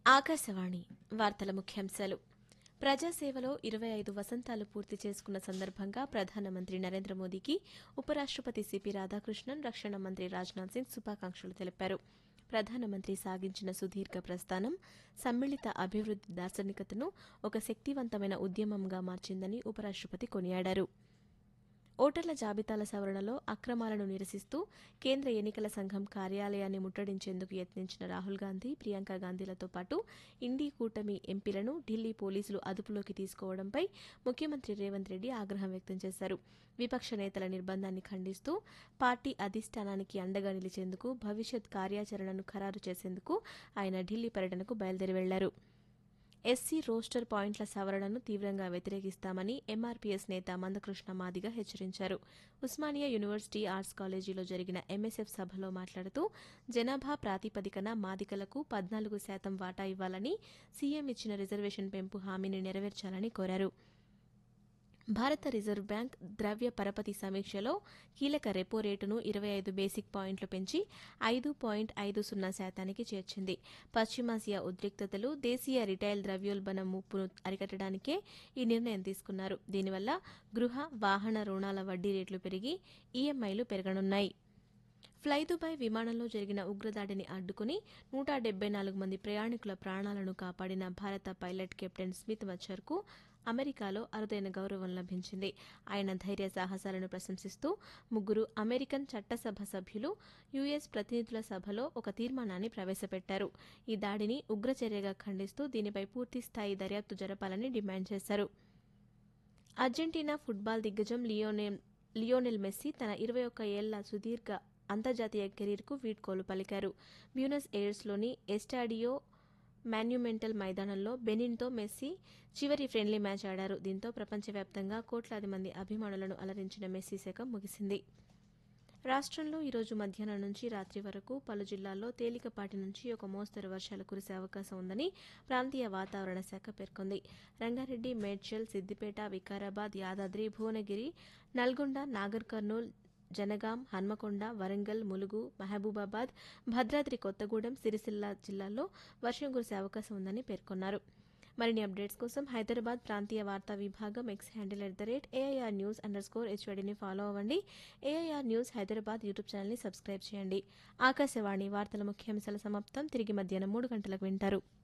ఆకాశవాణి వార్తల ముఖ్యాంశాలు ప్రజాసేవలో ఇరవై ఐదు వసంతాలు పూర్తి చేసుకున్న సందర్భంగా ప్రధానమంత్రి నరేంద్ర మోదీకి ఉపరాష్టపతి సిపి రాధాకృష్ణన్ రక్షణ మంత్రి రాజ్నాథ్ సింగ్ శుభాకాంక్షలు తెలిపారు ప్రధానమంత్రి సాగించిన సుదీర్ఘ ప్రస్థానం సమ్మిళిత అభివృద్ది దార్శనికతను ఒక శక్తివంతమైన ఉద్యమంగా మార్చిందని ఉపరాష్టపతి కొనియాడారు ఓటర్ల జాబితాల సవరణలో అక్రమాలను నిరసిస్తూ కేంద్ర ఎన్నికల సంఘం కార్యాలయాన్ని ముట్టడించేందుకు యత్నించిన రాహుల్ గాంధీ ప్రియాంక గాంధీలతో పాటు ఇండీ కూటమి ఎంపీలను ఢిల్లీ పోలీసులు అదుపులోకి తీసుకోవడంపై ముఖ్యమంత్రి రేవంత్ రెడ్డి ఆగ్రహం వ్యక్తం చేశారు విపక్ష నేతల నిర్బంధాన్ని ఖండిస్తూ పార్టీ అధిష్టానానికి అండగా నిలిచేందుకు భవిష్యత్ కార్యాచరణను ఖరారు చేసేందుకు ఆయన ఢిల్లీ పర్యటనకు బయలుదేరి వెళ్లారు ఎస్సీ రోస్టర్ పాయింట్ల సవరణను తీవ్రంగా వ్యతిరేకిస్తామని ఎంఆర్పీఎస్ నేత మందకృష్ణ మాదిగ హెచ్చరించారు ఉస్మానియా యూనివర్సిటీ ఆర్ట్స్ కాలేజీలో జరిగిన ఎంఎస్ఎఫ్ సభలో మాట్లాడుతూ జనాభా ప్రాతిపదికన మాదిగలకు పద్నాలుగు శాతం వాటా ఇవ్వాలని సీఎం ఇచ్చిన రిజర్వేషన్ పెంపు హామీని నెరవేర్చాలని కోరారు భారత రిజర్వ్ బ్యాంక్ ద్రవ్య పరపతి సమీక్షలో కీలక రెపో రేటును ఇరవై ఐదు బేసిక్ పాయింట్లు పెంచి ఐదు పాయింట్ ఐదు సున్నా శాతానికి చేర్చింది పశ్చిమాసియా ఉద్రిక్తతలు దేశీయ రిటైల్ ద్రవ్యోల్బణం ముప్పును అరికట్టడానికే ఈ నిర్ణయం తీసుకున్నారు దీనివల్ల గృహ వాహన రుణాల వడ్డీ రేట్లు పెరిగి ఈఎంఐలు పెరగనున్నాయి ఫ్లై దుబాయ్ విమానంలో జరిగిన ఉగ్రదాడిని అడ్డుకుని నూట డెబ్బై నాలుగు మంది ప్రయాణికుల ప్రాణాలను కాపాడిన భారత పైలట్ కెప్టెన్ స్మిత్ మచ్చర్కు అమెరికాలో అరుదైన గౌరవం లభించింది ఆయన ధైర్య సాహసాలను ప్రశంసిస్తూ ముగ్గురు అమెరికన్ చట్టసభ సభ్యులు యుఎస్ ప్రతినిధుల సభలో ఒక తీర్మానాన్ని ప్రవేశపెట్టారు ఈ దాడిని ఉగ్రచర్యగా ఖండిస్తూ దీనిపై పూర్తిస్థాయి దర్యాప్తు జరపాలని డిమాండ్ చేశారు అర్జెంటీనా ఫుట్బాల్ దిగ్గజం లియోనెల్ లియోనెల్ మెస్సీ తన ఇరవై ఒక్క ఏళ్ల సుదీర్ఘ అంతర్జాతీయ కెరీర్కు వీడ్కోలు పలికారు బ్యూనస్ ఎయిర్స్లోని ఎస్టాడియో మాన్యుమెంటల్ మైదానంలో బెనిన్తో మెస్సీ చివరి ఫ్రెండ్లీ మ్యాచ్ ఆడారు దీంతో ప్రపంచవ్యాప్తంగా కోట్లాది మంది అభిమానులను అలరించిన మెస్సీ శకం ముగిసింది రాష్ట్రంలో ఈరోజు మధ్యాహ్నం నుంచి రాత్రి వరకు పలు జిల్లాల్లో తేలికపాటి నుంచి ఒక మోస్తరు వర్షాలు కురిసే అవకాశం ఉందని ప్రాంతీయ వాతావరణ శాఖ పేర్కొంది రంగారెడ్డి మేడ్చల్ సిద్దిపేట వికారాబాద్ యాదాద్రి భువనగిరి నల్గొండ నాగర్ కర్నూల్ జనగాం హన్మకొండ వరంగల్ ములుగు మహబూబాబాద్ భద్రాద్రి కొత్తగూడెం సిరిసిల్ల జిల్లాల్లో వర్షం కురిసే అవకాశం ఉందని పేర్కొన్నారు మరిన్ని అప్డేట్స్ కోసం హైదరాబాద్ ప్రాంతీయ వార్తా విభాగం X handle at the rate AIR news underscore హెచ్వడిని ఫాలో అవ్వండి ఏఐఆర్ న్యూస్ హైదరాబాద్ యూట్యూబ్ ఛానల్ని సబ్స్క్రైబ్ చేయండి ఆకాశవాణి వార్తల ముఖ్యాంశాల సమాప్తం తిరిగి మధ్యాహ్నం మూడు గంటలకు వింటారు